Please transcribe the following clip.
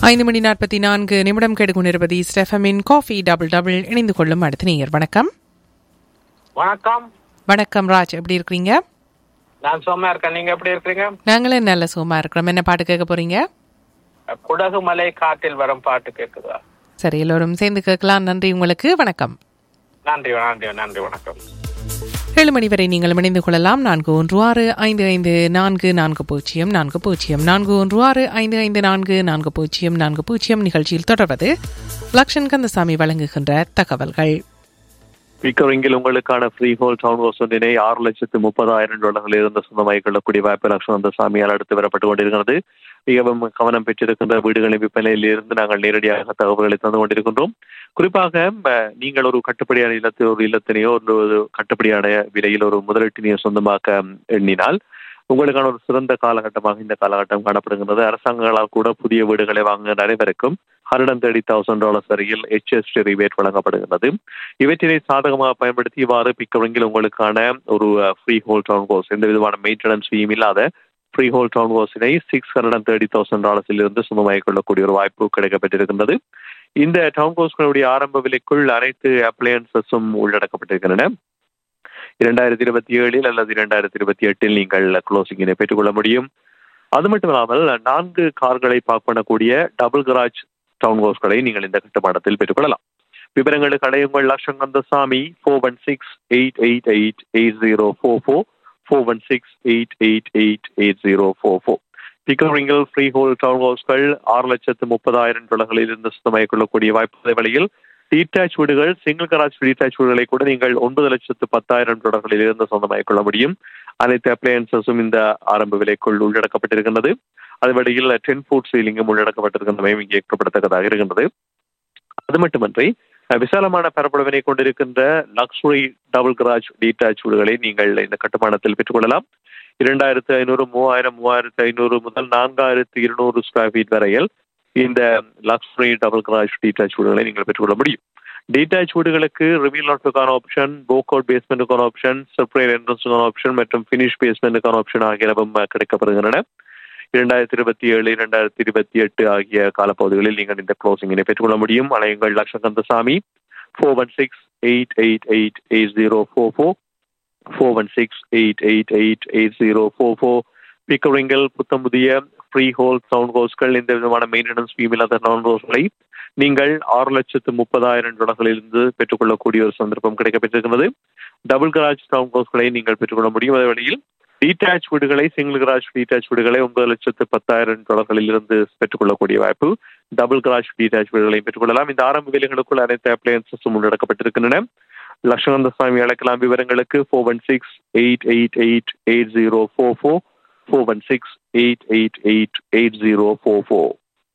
ஐந்து மணி நாற்பத்தி நான்கு நிமிடம் கெடுகொண்டிருப்பது ஸ்டெஃபமின் காஃபி டபுள் டபுள் இணைந்து கொள்ளும் அடுத்த நேயர் வணக்கம் வணக்கம் வணக்கம் ராஜ் எப்படி இருக்கிறீங்க நான் சோமா இருக்கேன் நீங்க எப்படி இருக்கீங்க நாங்களும் நல்ல சுகமா இருக்கிறோம் என்ன பாட்டு கேட்க போறீங்க குடகு மலை காட்டில் வரும் பாட்டு கேக்குதா சரி எல்லோரும் சேர்ந்து கேட்கலாம் நன்றி உங்களுக்கு வணக்கம் நன்றி நன்றி நன்றி வணக்கம் ஏழு மணி வரை நீங்கள் இணைந்து கொள்ளலாம் நான்கு ஒன்று ஆறு ஐந்து ஐந்து நான்கு நான்கு பூஜ்ஜியம் நான்கு பூஜ்ஜியம் நான்கு ஒன்று ஆறு ஐந்து ஐந்து நான்கு நான்கு பூஜ்ஜியம் நான்கு பூஜ்ஜியம் நிகழ்ச்சியில் தொடர்வது லக்ஷன் கந்தசாமி வழங்குகின்ற தகவல்கள் பிக்கரிங்கில் உங்களுக்கான ஃப்ரீ ஹோல் டவுன் ஹவுஸ் ஒன்றினை ஆறு லட்சத்து முப்பதாயிரம் டாலர்களில் இருந்து சொந்தமாகிக் கொள்ளக்கூடிய வாய்ப்பு லட்சம் சாமியால் அடுத்து வரப்பட்டு கொண்டிருக்கிறது மிகவும் கவனம் பெற்றிருக்கின்ற வீடுகளின் விற்பனையில் இருந்து நாங்கள் நேரடியாக தகவல்களை தந்து கொண்டிருக்கின்றோம் குறிப்பாக அஹ், நீங்கள் ஒரு கட்டுப்படியான இல்லத்தில் ஒரு இல்லத்தினையோ ஒரு ஒரு கட்டுப்படியான விலையில் ஒரு முதலீட்டினையோ சொந்தமாக்க எண்ணினால் உங்களுக்கான ஒரு சிறந்த காலகட்டமாக இந்த காலகட்டம் காணப்படுகின்றது அரசாங்கங்களால் கூட புதிய வீடுகளை வாங்குகின்ற அனைவருக்கும் ஹண்ட்ரட் தேர்ட்டி தௌசண்ட் டாலர்ஸ் வரையில் ஹெச்எஸ்டி ரிபேட் வழங்கப்படுகிறது இவற்றினை சாதகமாக பயன்படுத்தி இவ்வாறு பிக்கரிங்கில் உங்களுக்கான ஒரு ஃப்ரீ ஹோல் டவுன் கோர்ஸ் எந்த விதமான மெயின்டெனன்ஸ் ஃபீயும் இல்லாத ஃப்ரீ ஹோல் டவுன் கோர்ஸினை six hundred and thirty thousand டாலர்ஸில் இருந்து சொந்தமாகிக் கொள்ளக்கூடிய ஒரு வாய்ப்பு கிடைக்கப்பட்டிருக்கின்றது இந்த டவுன் கோர்ஸ்களுடைய ஆரம்ப விலைக்குள் அனைத்து அப்ளையன்சஸும் உள்ளடக்கப்பட்டிருக்கின்றன இரண்டாயிரத்தி இருபத்தி ஏழில் அல்லது இரண்டாயிரத்தி இருபத்தி எட்டில் நீங்கள் க்ளோசிங்கினை பெற்றுக்கொள்ள முடியும் அது மட்டும் இல்லாமல் நான்கு கார்களை பார்க் பண்ணக்கூடிய டபுள் கராஜ் டவுன் ஹவுஸ்களை நீங்கள் இந்த கட்டுமானத்தில் பெற்றுக்கொள்ளலாம் விவரங்களுக்கு அடையுங்கள் Lakshakandasamy four one six eight eight eight eight zero four four four one six eight eight eight eight zero four four பிக்கரிங்கில் ஃப்ரீ ஹோல் டவுன் ஹவுஸ்கள் ஆறு லட்சத்து முப்பதாயிரம் டாலர்களில் இருந்து சுத்தமாகிக் கொள்ளக்கூடிய வாய்ப்பு வழியில் டீடாச் வீடுகள் சிங்கிள் கராஜ் டீடாச் வீடுகளை கூட நீங்கள் ஒன்பது லட்சத்து பத்தாயிரம் டாலர்களில் இருந்து சொந்தமாகிக் கொள்ள முடியும் அனைத்து அப்ளையன்சஸும் இந்த ஆரம்ப விலைக்குள் உள்ளடக்கப்பட்டிருக்கின்றது அது வழியில் டென் ஃபுட் சீலிங்கும் உள்ளடக்கப்பட்டிருக்கின்றமையும் இங்கே குறிப்பிடத்தக்கதாக இருக்கின்றது அது மட்டுமன்றி அஹ், விசாலமான பரப்பளவினை கொண்டிருக்கின்ற லக்ஸுரி டபுள் கராஜ் டீடாச் வீடுகளை நீங்கள் இந்த கட்டுமானத்தில் பெற்றுக்கொள்ளலாம் இரண்டாயிரத்து ஐநூறு மூவாயிரம் மூவாயிரத்து ஐநூறு முதல் நான்காயிரத்து இருநூறு ஸ்கொயர் ஃபீட் வரையில் இந்த லக்ஸுரி டபுள் கராஜ் டீடாச் வீடுகளை நீங்கள் பெற்றுக்கொள்ள முடியும் டீடாச் வீடுகளுக்கு ரிவீல் நாட்டுக்கான ஆப்ஷன் போக்கவுட் பேஸ்மெண்ட்டுக்கான ஆப்ஷன் செப்பரேட் என்ட்ரன்ஸுக்கான ஆப்ஷன் மற்றும் ஃபினிஷ் பேஸ்மெண்ட்டுக்கான ஆப்ஷன் ஆகியனவும் அஹ், கிடைக்கப்படுகின்றன இரண்டாயிரத்தி இருபத்தி ஏழு இரண்டாயிரத்தி இருபத்தி எட்டு ஆகிய காலப்பகுதிகளில் நீங்கள் இந்த க்ளோசிங்கினை பெற்றுக்கொள்ள முடியும் அலையுங்கள் Lakshakandasamy four one six eight eight eight eight zero four four four one six eight eight eight eight zero four four பிக்கரிங்கில் புத்தம் புதிய ஃப்ரீ ஹோல் சவுண்ட் ஹோஸ்கள் இந்த விதமான மெயின்டெனன்ஸ் ஃபீம் இல்லாத சவுண்ட் ஹோஸ்களை நீங்கள் ஆறு லட்சத்து முப்பதாயிரம் டாலர்களிலிருந்து பெற்றுக்கொள்ளக்கூடிய ஒரு சந்தர்ப்பம் கிடைக்கப்பட்டிருக்கிறது டபுள் கராஜ் சவுண்ட் ஹோஸ்களை நீங்கள் பெற்றுக்கொள்ள முடியும் அதே வழியில் டீடாச் வீடுகளை சிங்கிள் கராஜ் டீடாச் வீடுகளை ஒன்பது லட்சத்து பத்தாயிரம் டாலர்களில் இருந்து பெற்றுக்கொள்ளக்கூடிய வாய்ப்பு டபுள் கராஜ் டீடாச் வீடுகளையும் பெற்றுக்கொள்ளலாம் இந்த ஆரம்ப விலைகளுக்குள் அனைத்து அப்ளையன்சஸும் உள்ளடக்கப்பட்டிருக்கின்றன லட்சகந்த சுவாமி அழைக்கலாம் விவரங்களுக்கு four one six eight eight eight eight zero four four four one six eight eight eight eight zero four four